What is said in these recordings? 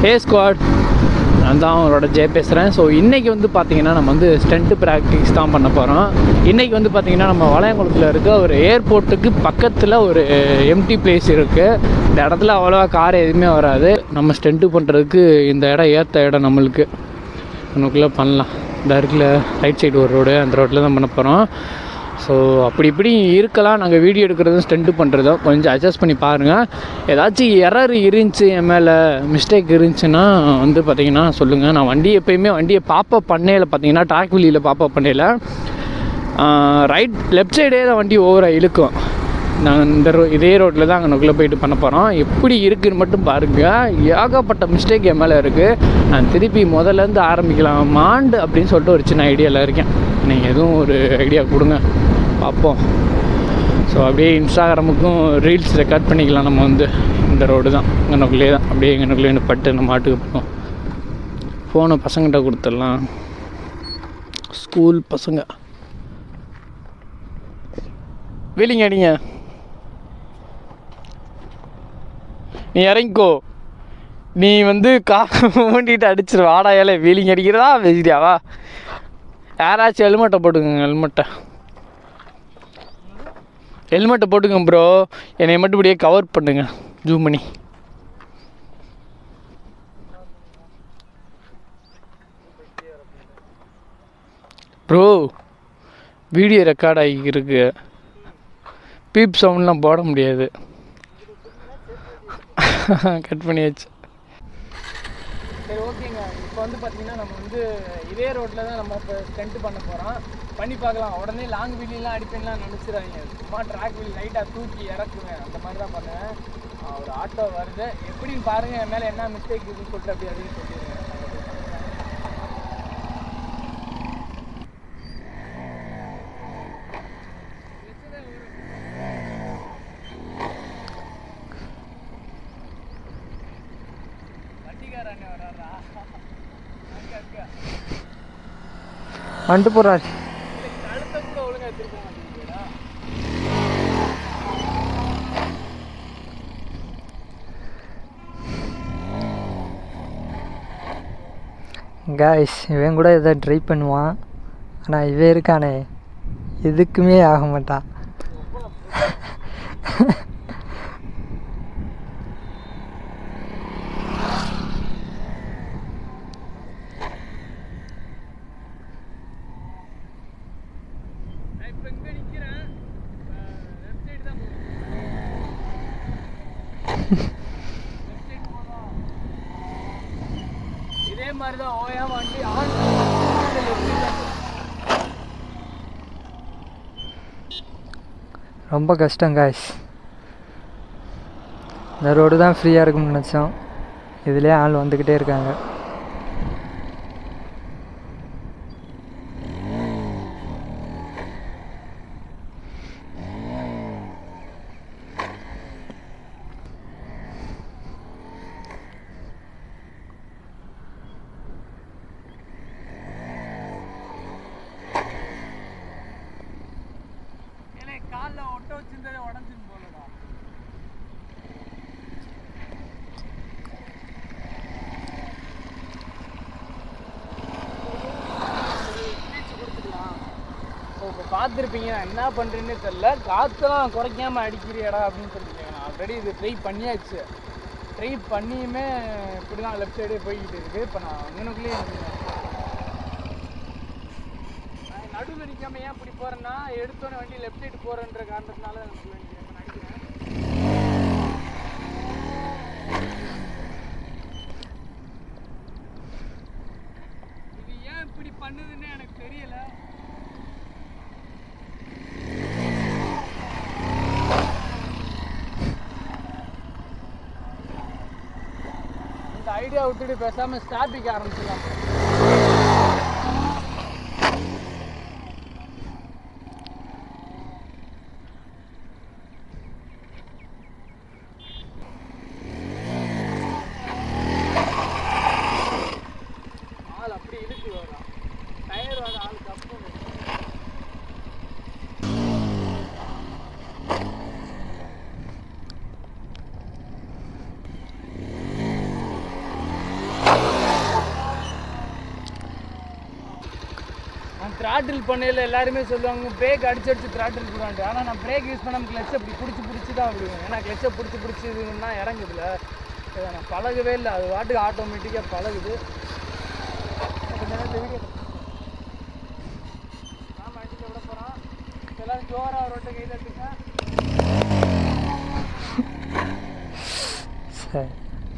ஹே squad நான் தான் அவரோட ஜெய பேசுகிறேன் ஸோ இன்றைக்கி வந்து பார்த்தீங்கன்னா நம்ம வந்து ஸ்டண்ட்டு ப்ராக்டிஸ் தான் பண்ண போகிறோம் இன்றைக்கி வந்து பார்த்தீங்கன்னா நம்ம வளையங்குளத்தில் இருக்க ஒரு ஏர்போர்ட்டுக்கு பக்கத்தில் ஒரு எம்டி பிளேஸ் இருக்குது இந்த இடத்துல அவ்வளோவா கார் எதுவுமே வராது நம்ம ஸ்டண்ட்டு பண்ணுறதுக்கு இந்த இடம் ஏற்ற இடம் நம்மளுக்கு நமக்குள்ளே பண்ணலாம் இந்த இருக்குல்ல ரைட் சைடு ஒரு ரோடு அந்த ரோட்டில் தான் பண்ண போகிறோம் ஸோ அப்படி இப்படி இருக்கலாம் நாங்கள் வீடியோ எடுக்கிறதும் ஸ்டெண்ட்டு பண்ணுறதும் கொஞ்சம் அட்ஜஸ்ட் பண்ணி பாருங்கள் ஏதாச்சும் எரர் இருந்துச்சு என் மேலே மிஸ்டேக் இருந்துச்சுன்னா வந்து பார்த்தீங்கன்னா சொல்லுங்கள் நான் வண்டி எப்பயுமே வண்டியை பாப்பப் பண்ணையில் பார்த்தீங்கன்னா ட்ராக் வெளியில் பாப்பப் பண்ணையில் ரைட் லெஃப்ட் சைடே தான் வண்டி ஓவராக இழுக்கும் நாங்கள் இந்த ரோ இதே ரோட்டில் தான் அங்கே போயிட்டு பண்ண போகிறோம் எப்படி இருக்குன்னு மட்டும் பாருங்கள் ஏகப்பட்ட மிஸ்டேக் என் மேலே இருக்குது நான் திருப்பி முதல்லேருந்து ஆரம்பிக்கலாம் மாண்டு அப்படின்னு சொல்லிட்டு ஒரு சின்ன ஐடியாவில் இருக்கேன் நீங்கள் எதுவும் ஒரு ஐடியா கொடுங்க பார்ப்போம் ஸோ அப்படியே இன்ஸ்டாகிராமுக்கும் ரீல்ஸ் ரெக்கார்ட் பண்ணிக்கலாம் நம்ம வந்து இந்த ரோடு தான் எங்கனக்குள்ளே தான் அப்படியே எங்கனக்குள்ளே பட்டு நம்ம மாட்டுக்கு போவோம் ஃபோனை பசங்கிட்ட கொடுத்துடலாம் ஸ்கூல் பசங்க வெளிங்க அடிங்க நீ இறங்கிக்கோ நீ வந்து கா மூண்டிட்டு அடிச்சிரு வாடா ஏலே வீலிங் அடிக்கிறதா வெஜிடியாவா யாராச்சும் ஹெல்மெட்டை போட்டுக்கோங்க ஹெல்மெட்டை ஹெல்மெட்டை போட்டுக்கோங்க ப்ரோ என்னை மட்டும் இப்படியே கவர் பண்ணுங்க ஜூம் பண்ணி ப்ரோ வீடியோ ரெக்கார்ட் ஆகியிருக்கு பீப் சவுண்ட்லாம் போட முடியாது கட் பண்ணியாச்சு சரி ஓகேங்க இப்போ வந்து பார்த்தீங்கன்னா நம்ம வந்து இதே ரோட்டில் தான் நம்ம இப்போ ஸ்டென்ட் பண்ண போகிறோம் பண்ணி பார்க்கலாம் உடனே லாங் வீலாம் அடிப்பேன்லாம் நினச்சிடாதீங்க சும்மா ட்ராக் வீல் லைட்டாக தூக்கி இறக்குவேன் அந்த மாதிரி தான் பண்ணுவேன் ஆ, ஒரு ஆட்டோ வருது எப்படின்னு பாருங்கள் என் மேலே என்ன மிஸ்டேக் இருக்குன்னு சொல்லிட்டு அப்படி அப்படின்னு சொல்லிடுங்க வண்டிக்காரண்ணே வர்றாரா அங்க அங்க வந்துட்டு போகிறார் கழுத்தை கூட ஒழுங்கா திருப்ப மாட்டேங்குதுடா காய்ஸ் இவன் கூட எதாவது ட்ரை பண்ணுவான் ஆனால் இவன் இருக்கானே எதுக்குமே ஆக மாட்டான் நான் இப்போ இங்கே நிற்கிறேன் லெஃப்ட் சைடு தான் போகணும் லெஃப்ட் சைடு போகலாம் இதே மாதிரி தான் ஓயா வண்டி ஆன் லெஃப்ட் சைடு தான் ரொம்ப கஷ்டம் காய்ஸ் இந்த ரோடு தான் ஃப்ரீயாக இருக்கும்னு நினச்சோம் இதுலேயே ஆள் வந்துக்கிட்டே இருக்காங்க ஏலே காலில் ஒட்ட வச்சிருந்ததே உடஞ்சுன்னு போலடா இப்போ பார்த்துருப்பீங்க நான் என்ன பண்ணுறேன்னு தெரில காற்றெல்லாம் குறைக்காம அடிக்கிறியடா அப்படின்னு சொல்லிட்டு நான் ஆல்ரெடி இது ட்ரை பண்ணியாச்சு ட்ரை பண்ணியுமே இப்படி தான் லெஃப்ட் சைடே போய்கிட்டு இருக்குது இப்போ நான் அங்கனுக்குள்ளேயே நான் நடுவில் நிற்காம ஏன் இப்படி போகிறேன்னா எடுத்தோன்னே வண்டி லெஃப்ட் சைடு போகிறேன்ற காரணத்தினால எனக்கு வண்டி இப்ப நான் அடிக்கிறேன் இது ஏன் இப்படி பண்ணுதுன்னு எனக்கு தெரியல இந்த ஐடியா விட்டுட்டு பேசாம ஸ்டாபிக் ஆரம்பிச்சிடலாம் ஆள் அப்படி இழுக்கு வரான் டயர் வர ஆள் கப்பு த்ராட்டில் பண்ணையில் எல்லாருமே சொல்லுவாங்க பிரேக் அடிச்சு அடிச்சு த்ராட்டில் போடான்ட்டு ஆனால் நான் பிரேக் யூஸ் பண்ணாமல் கிளச்சை அப்படி பிடிச்சி பிடிச்சி தான் விடுவேன் ஏன்னா கிளச்சை பிடிச்சி பிடிச்சி இதுன்னா இறங்குதுல இதை நான் பழகவே இல்லை அது வாட்டுக்கு ஆட்டோமேட்டிக்காக பழகுது கொஞ்ச நேரத்துல வீடியோ ஆமாம் அடிச்சு விட போகிறோம் எல்லாரும் ஜோராக ரொட்டை கை தட்டுங்க சரி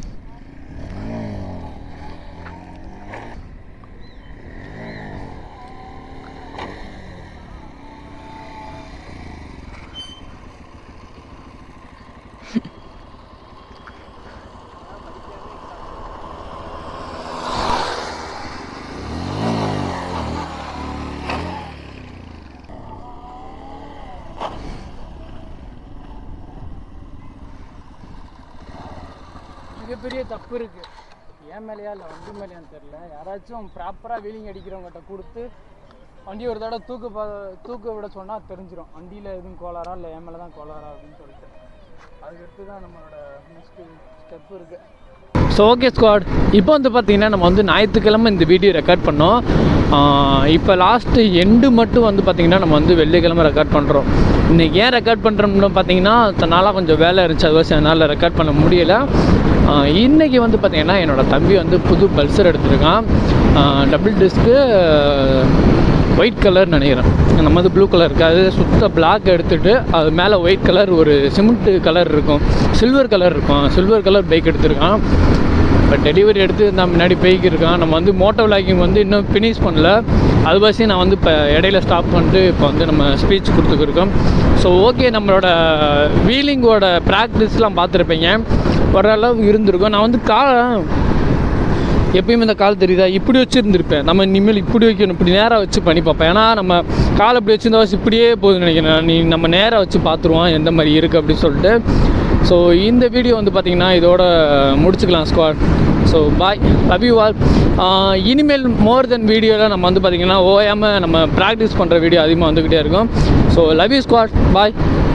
மிகப்பெரிய தப்பு இருக்கு ஏன் மேலேயா இல்லை வண்டி மேலேயான்னு தெரில யாராச்சும் ப்ராப்பராக வீலிங் அடிக்கிறவங்ககிட்ட கொடுத்து வண்டி ஒரு தடவை தூக்க பா தூக்க விட சொன்னால் தெரிஞ்சிடும் வண்டியில் எதுவும் கோளாரா இல்லை என் மேலே தான் கோளாரா அப்படின்னு சொல்லிட்டு அதுக்கடுத்து தான் நம்மளோட நெக்ஸ்ட்டு ஸ்டெப் இருக்குது ஸோ ஓகே ஸ்குவாட் இப்போ வந்து பார்த்தீங்கன்னா நம்ம வந்து ஞாயிற்றுக்கிழமை இந்த வீடியோ ரெக்கார்ட் பண்ணோம் இப்போ லாஸ்ட்டு எண்டு மட்டும் வந்து பார்த்தீங்கன்னா நம்ம வந்து வெள்ளிக்கிழமை ரெக்கார்ட் பண்ணுறோம் இன்றைக்கி ஏன் ரெக்கார்ட் பண்ணுறோம்னு பார்த்தீங்கன்னா தன்னால கொஞ்சம் வேலை இருந்துச்சு அது வச்சு என்னால் ரெக்கார்ட் பண்ண முடியல ஆஹ் இன்னைக்கு வந்து பார்த்தீங்கன்னா என்னோட தம்பி வந்து புது பல்சர் எடுத்திருக்கான் டபுள் டிஸ்க்கு ஒயிட் கலர் நினைக்கிறேன் நம்ம வந்து ப்ளூ கலர் இருக்காது சுத்த பிளாக் எடுத்துகிட்டு அது மேலே ஒயிட் கலர் ஒரு சிமெண்ட் கலர் இருக்கும் சில்வர் கலர் இருக்கும் சில்வர் கலர் பைக் எடுத்திருக்கான் இப்போ டெலிவரி எடுத்து நான் முன்னாடி போய்க்கு இருக்கான் நம்ம வந்து மோட்டோ விளாக்கிங் வந்து இன்னும் ஃபினிஷ் பண்ணல அது வச்சு நான் வந்து இப்போ இடையில ஸ்டாப் பண்ணிட்டு இப்போ வந்து நம்ம ஸ்பீச் கொடுத்துக்கிருக்கோம் ஸோ ஓகே நம்மளோட வீலிங்கோட ப்ராக்டிஸ்லாம் பார்த்துருப்பீங்க ஓரளவு இருந்திருக்கும் நான் வந்து கா எப்பயுமே இந்த கால் தெரியுதா இப்படி வச்சுருந்துருப்பேன் நம்ம இனிமேல் இப்படி வைக்கணும் இப்படி நேராக வச்சு பண்ணி பார்ப்பேன் ஏன்னா நம்ம கால் இப்படி வச்சிருந்தா வச்சு இப்படியே போகுதுன்னு நினைக்கிறேன் நீ நம்ம நேராக வச்சு பார்த்துருவோம் எந்த மாதிரி இருக்குது அப்படின்னு சொல்லிட்டு ஸோ இந்த வீடியோ வந்து பார்த்திங்கன்னா இதோட முடிச்சுக்கலாம் squad so bye love you all இனிமேல் மோர் தென் வீடியோவில் நம்ம வந்து பார்த்திங்கன்னா ஓயாமல் நம்ம ப்ராக்டிஸ் பண்ணுற வீடியோ அதிகமாக வந்துக்கிட்டே இருக்கும் so love you squad bye